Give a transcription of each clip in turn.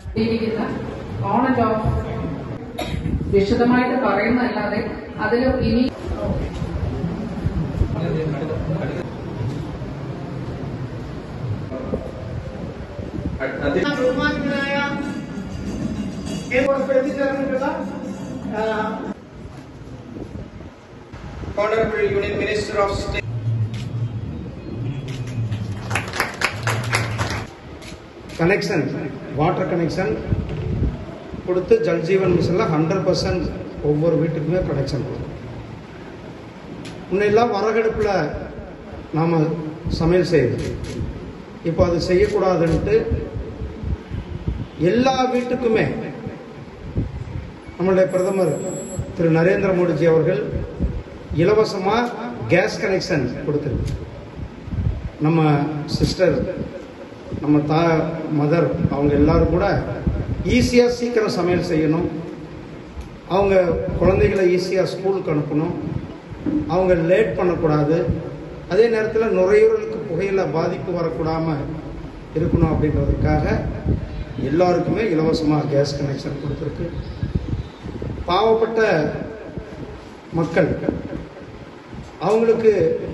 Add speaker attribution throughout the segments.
Speaker 1: ഇരിക്കുന്ന on and of വിശദമായിട്ട് പറയുന്നതല്ലാതെ അതിൽ ഇനി
Speaker 2: ബഹുമാനായ എത്തിച്ചേർന്നിട്ടുള്ള
Speaker 3: Honorable Union Minister of State.
Speaker 4: Connection water connection கொடுத்து ஜல்ஜீவன் மிஷனில் ஹண்ட்ரட் பர்சன்ட் ஒவ்வொரு வீட்டுக்குமே கனெக்ஷன் கொடுக்கும் முன்னெல்லாம் வரகடுப்பில் நாம் சமையல் செய்யுது இப்போ அது செய்யக்கூடாதுன்ட்டு எல்லா வீட்டுக்குமே நம்மளுடைய பிரதமர் திரு நரேந்திர மோடிஜி அவர்கள் இலவசமாக கேஸ் கனெக்ஷன் கொடுத்துருக்கு நம்ம சிஸ்டர் நம்ம தா மதர் அவங்க எல்லாரும் கூட ஈஸியாக சீக்கிரம் சமையல் செய்யணும் அவங்க குழந்தைகளை ஈஸியாக ஸ்கூலுக்கு அனுப்பணும் அவங்க லேட் பண்ணக்கூடாது அதே நேரத்தில் நுரையீரலுக்கு புகையில பாதிப்பு வரக்கூடாமல் இருக்கணும் அப்படின்றதுக்காக எல்லாருக்குமே இலவசமாக கேஸ் கனெக்ஷன் கொடுத்துருக்கு பாவப்பட்ட மக்கள் அவங்களுக்கு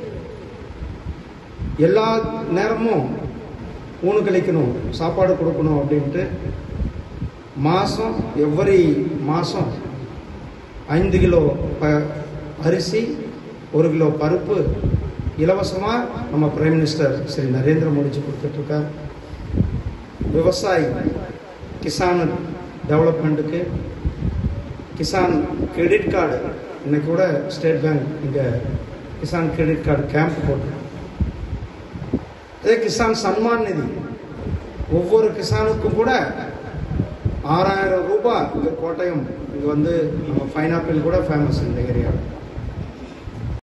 Speaker 4: எல்லா நேரமும் ஊனு கழிக்கணும் சாப்பாடு கொடுக்கணும் அப்படின்ட்டு மாதம் எவ்வரி மாதம் ஐந்து கிலோ ப அரிசி ஒரு கிலோ பருப்பு இலவசமாக நம்ம பிரைம் மினிஸ்டர் ஸ்ரீ நரேந்திர மோடிஜி கொடுத்துட்ருக்கார் விவசாயி கிசான் டெவலப்மெண்ட்டுக்கு கிசான் கிரெடிட் கார்டு இன்னைக்கு கூட ஸ்டேட் பேங்க் இங்கே கிசான் கிரெடிட் கார்டு கேம்ப் போட்டிருக்கோம் அதே கிசான் சன்மான் நிதி ஒவ்வொரு கிசானுக்கும் கூட ஆறாயிரம் ரூபாய் இங்கே கோட்டயம் இங்கே வந்து நம்ம பைனாப்பிள் கூட ஃபேமஸ் இந்த ஏரியாவில்